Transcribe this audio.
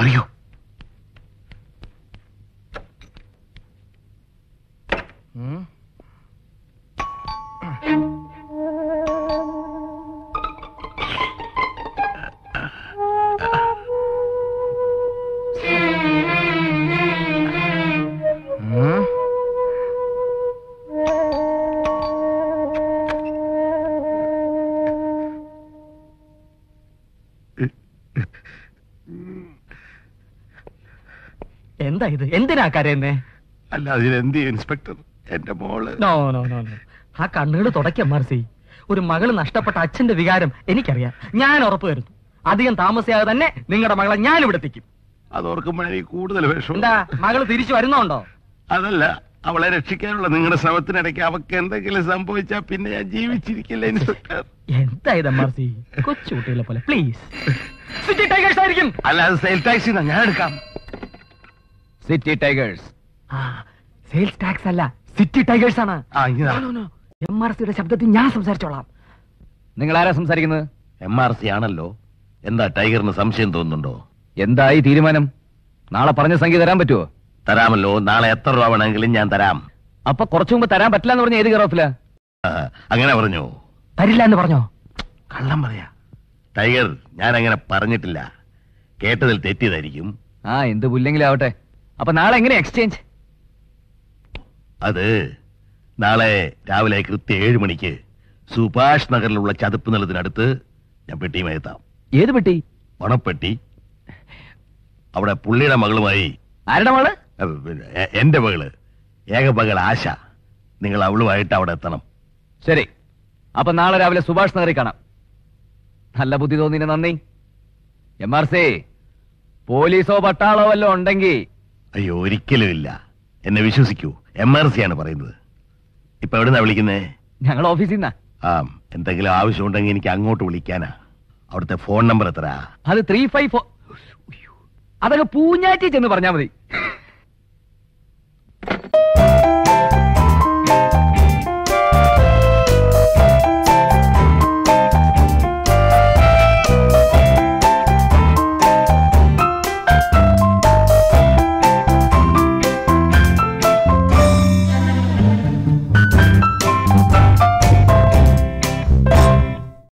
അറിയോ എന്താ ഇത് എന്തിനാ കരയുന്നേ അല്ല അതിനെന്ത് ഇൻസ്പെക്ടർ എന്റെ മോള് നോ നോ നോ നോ ആ കണ്ണുകൾ തുടയ്ക്കാം മാർസി ഒരു മകള് നഷ്ടപ്പെട്ട അച്ഛന്റെ വികാരം എനിക്കറിയാം ഞാൻ ഉറപ്പ് വരുന്നു അധികം താമസിയാതെ തന്നെ നിങ്ങളുടെ മകളെ ഞാൻ ഇവിടെ എത്തിക്കും അത് ഓർക്കുമ്പോഴെനിക്ക് കൂടുതൽ വിഷമം എന്താ മകള് തിരിച്ചു വരുന്നുണ്ടോ അതല്ല അവളെ രക്ഷിക്കാനുള്ള നിങ്ങളുടെ ശ്രമത്തിനിടയ്ക്ക് അവക്ക് എന്തെങ്കിലും സംഭവിച്ചാ പിന്നെ ഞാൻ ജീവിച്ചിരിക്കില്ല ഇൻസ്പെക്ടർ എന്താ ഇത് മാർസി കൊച്ചുകുട്ടികളെ പോലെ പ്ലീസ് സിറ്റി ടൈഗേഴ്സ് ആയിരിക്കും അല്ല അത് സെയിൽ ടാക്സി ഞാൻ എടുക്കാം സിറ്റി ടൈഗേഴ്സ് ആ സെയിൽസ് ടാക്സ് അല്ല സിറ്റി ടൈഗേഴ്സ് ആണ് ആ ഇതാ എം ആർ സിയുടെ ശബ്ദത്തിൽ ഞാൻ സംസാരിച്ചോളാം നിങ്ങൾ ആരാ സംസാരിക്കുന്നത് എം ആർ സി ആണല്ലോ എന്താ ടൈഗറിന് സംശയം തോന്നുന്നുണ്ടോ എന്തായി തീരുമാനം നാളെ പറഞ്ഞ സംഖ്യ തരാൻ പറ്റുമോ തരാമല്ലോ നാളെ എത്ര രൂപ വേണമെങ്കിലും ഞാൻ തരാം അപ്പൊ കുറച്ചു മുമ്പ് തരാൻ പറ്റില്ല എന്ന് പറഞ്ഞ ഏത് കയറോഫില ആ, അങ്ങനെ പറഞ്ഞു തരില്ല എന്ന് പറഞ്ഞോ കള്ളം പറയാ ടൈഗർ ഞാൻ അങ്ങനെ പറഞ്ഞിട്ടില്ല കേട്ടതിൽ തെറ്റിയതായിരിക്കും ആ എന്ത് പുല്ലെങ്കിലും ആവട്ടെ അപ്പൊ നാളെ എങ്ങനെ എക്സ്ചേഞ്ച് അത് നാളെ രാവിലെ കൃത്യം ഏഴ് മണിക്ക് സുഭാഷ് നഗറിലുള്ള ചതുപ്പ് നിലത്തിനടുത്ത് ഞാൻ പെട്ടിയുമായി എത്താം ഏത് പെട്ടി പണപ്പെട്ടി അവിടെ പുള്ളിയുടെ മകളുമായി ആരുടെ മോള് അഹ് പിന്നെ എ- എന്റെ മകള് ഏക മകൾ ആശ നിങ്ങൾ അവളുമായിട്ട് അവിടെ എത്തണം ശരി അപ്പൊ നാളെ രാവിലെ സുഭാഷ് നഗറിൽ കാണാം നല്ല ബുദ്ധി തോന്നിന് നന്ദി എം ആർ സി പോലീസോ പട്ടാളോ വല്ലോ ഉണ്ടെങ്കിൽ അയ്യോ ഒരിക്കലും ഇല്ല എന്നെ വിശ്വസിക്കൂ എം ആർ സി ആണ് പറയുന്നത് ഇപ്പൊ എവിടുന്നാ വിളിക്കുന്നേ ഞങ്ങൾ ഓഫീസിൽ നിന്നാ ആ എന്തെങ്കിലും ആവശ്യമുണ്ടെങ്കിൽ എനിക്ക് അങ്ങോട്ട് വിളിക്കാനാ അവിടുത്തെ ഫോൺ നമ്പർ എത്ര അത് ത്രീ ഫൈവ് ഫോർ അതൊക്കെ പൂഞ്ഞാറ്റി ചെന്ന് പറഞ്ഞാ മതി